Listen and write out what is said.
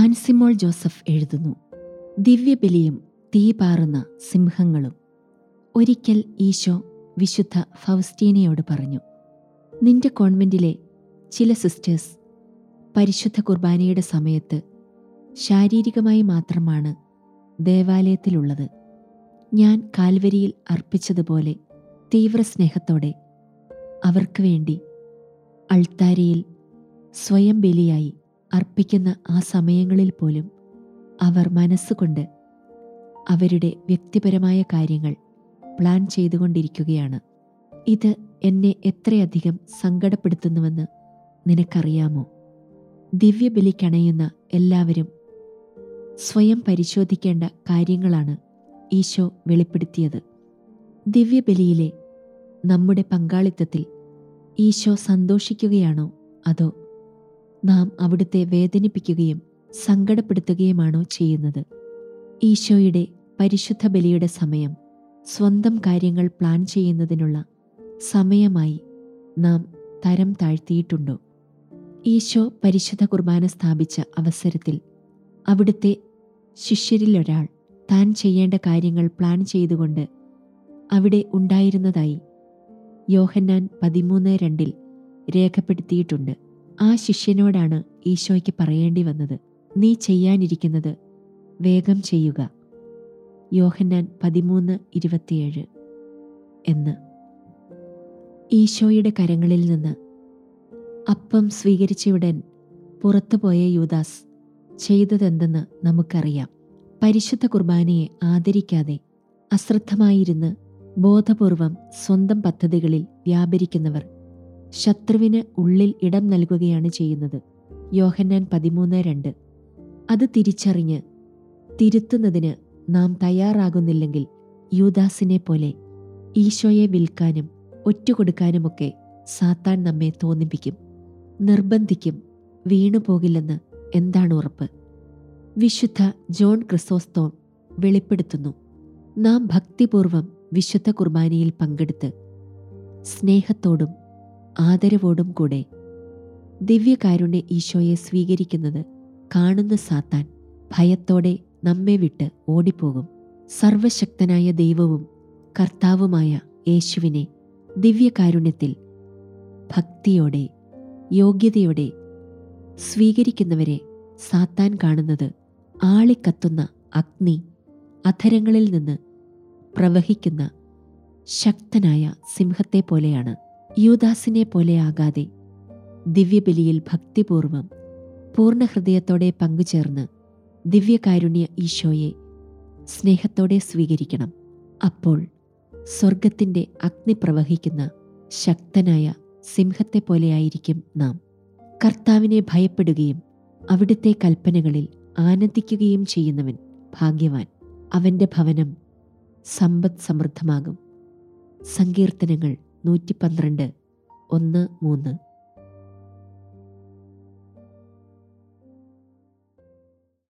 Ansimol Joseph എഴുതുന്നു ദിവ്യബലിയും തീ പാറുന്ന സിംഹങ്ങളും ഒരിക്കൽ ഈശോ വിശുദ്ധ ഫൗസ്റ്റീനയോട് പറഞ്ഞു നിന്റെ കോൺവെന്റിലെ ചില സിസ്റ്റേഴ്സ് പരിശുദ്ധ കുർബാനയുടെ സമയത്ത് ശാരീരികമായി മാത്രമാണ് ദേവാലയത്തിലുള്ളത് ഞാൻ കാൽവരിയിൽ അർപ്പിച്ചതുപോലെ തീവ്ര സ്നേഹത്തോടെ അവർക്ക് വേണ്ടി അൾത്താരയിൽ സ്വയം ബലിയായി അർപ്പിക്കുന്ന ആ സമയങ്ങളിൽ പോലും അവർ മനസ്സുകൊണ്ട് അവരുടെ വ്യക്തിപരമായ കാര്യങ്ങൾ പ്ലാൻ ചെയ്തുകൊണ്ടിരിക്കുകയാണ് ഇത് എന്നെ എത്രയധികം സങ്കടപ്പെടുത്തുന്നുവെന്ന് നിനക്കറിയാമോ ദിവ്യബലിക്കണയുന്ന എല്ലാവരും സ്വയം പരിശോധിക്കേണ്ട കാര്യങ്ങളാണ് ഈശോ വെളിപ്പെടുത്തിയത് ദിവ്യബലിയിലെ നമ്മുടെ പങ്കാളിത്തത്തിൽ ഈശോ സന്തോഷിക്കുകയാണോ അതോ നാം അവിടുത്തെ വേദനിപ്പിക്കുകയും സങ്കടപ്പെടുത്തുകയുമാണോ ചെയ്യുന്നത് ഈശോയുടെ പരിശുദ്ധ ബലിയുടെ സമയം സ്വന്തം കാര്യങ്ങൾ പ്ലാൻ ചെയ്യുന്നതിനുള്ള സമയമായി നാം തരം താഴ്ത്തിയിട്ടുണ്ടോ ഈശോ പരിശുദ്ധ കുർബാന സ്ഥാപിച്ച അവസരത്തിൽ അവിടുത്തെ ശിഷ്യരിലൊരാൾ താൻ ചെയ്യേണ്ട കാര്യങ്ങൾ പ്ലാൻ ചെയ്തുകൊണ്ട് അവിടെ ഉണ്ടായിരുന്നതായി യോഹന്നാൻ പതിമൂന്ന് രണ്ടിൽ രേഖപ്പെടുത്തിയിട്ടുണ്ട് ആ ശിഷ്യനോടാണ് ഈശോയ്ക്ക് പറയേണ്ടി വന്നത് നീ ചെയ്യാനിരിക്കുന്നത് വേഗം ചെയ്യുക യോഹന്നാൻ പതിമൂന്ന് ഇരുപത്തിയേഴ് എന്ന് ഈശോയുടെ കരങ്ങളിൽ നിന്ന് അപ്പം സ്വീകരിച്ചയുടൻ പുറത്തുപോയ യൂദാസ് ചെയ്തതെന്തെന്ന് നമുക്കറിയാം പരിശുദ്ധ കുർബാനയെ ആദരിക്കാതെ അശ്രദ്ധമായിരുന്ന് ബോധപൂർവം സ്വന്തം പദ്ധതികളിൽ വ്യാപരിക്കുന്നവർ ശത്രുവിന് ഉള്ളിൽ ഇടം നൽകുകയാണ് ചെയ്യുന്നത് യോഹന്നാൻ പതിമൂന്ന് രണ്ട് അത് തിരിച്ചറിഞ്ഞ് തിരുത്തുന്നതിന് നാം തയ്യാറാകുന്നില്ലെങ്കിൽ യൂദാസിനെ പോലെ ഈശോയെ വിൽക്കാനും ഒറ്റുകൊടുക്കാനുമൊക്കെ സാത്താൻ നമ്മെ തോന്നിപ്പിക്കും നിർബന്ധിക്കും വീണുപോകില്ലെന്ന് എന്താണ് ഉറപ്പ് വിശുദ്ധ ജോൺ ക്രിസോസ്തോം വെളിപ്പെടുത്തുന്നു നാം ഭക്തിപൂർവം വിശുദ്ധ കുർബാനയിൽ പങ്കെടുത്ത് സ്നേഹത്തോടും ആദരവോടും കൂടെ ദിവ്യകാരുണ്യ ഈശോയെ സ്വീകരിക്കുന്നത് കാണുന്ന സാത്താൻ ഭയത്തോടെ നമ്മെ വിട്ട് ഓടിപ്പോകും സർവശക്തനായ ദൈവവും കർത്താവുമായ യേശുവിനെ ദിവ്യകാരുണ്യത്തിൽ ഭക്തിയോടെ യോഗ്യതയോടെ സ്വീകരിക്കുന്നവരെ സാത്താൻ കാണുന്നത് ആളിക്കത്തുന്ന അഗ്നി അധരങ്ങളിൽ നിന്ന് പ്രവഹിക്കുന്ന ശക്തനായ സിംഹത്തെ പോലെയാണ് യൂദാസിനെ പോലെയാകാതെ ദിവ്യബലിയിൽ ഭക്തിപൂർവം പൂർണ്ണ ഹൃദയത്തോടെ പങ്കുചേർന്ന് ദിവ്യകാരുണ്യ ഈശോയെ സ്നേഹത്തോടെ സ്വീകരിക്കണം അപ്പോൾ സ്വർഗത്തിൻ്റെ അഗ്നി പ്രവഹിക്കുന്ന ശക്തനായ സിംഹത്തെ പോലെയായിരിക്കും നാം കർത്താവിനെ ഭയപ്പെടുകയും അവിടുത്തെ കൽപ്പനകളിൽ ആനന്ദിക്കുകയും ചെയ്യുന്നവൻ ഭാഗ്യവാൻ അവൻ്റെ ഭവനം സമ്പദ് സമൃദ്ധമാകും സങ്കീർത്തനങ്ങൾ നൂറ്റി പന്ത്രണ്ട് ഒന്ന് മൂന്ന്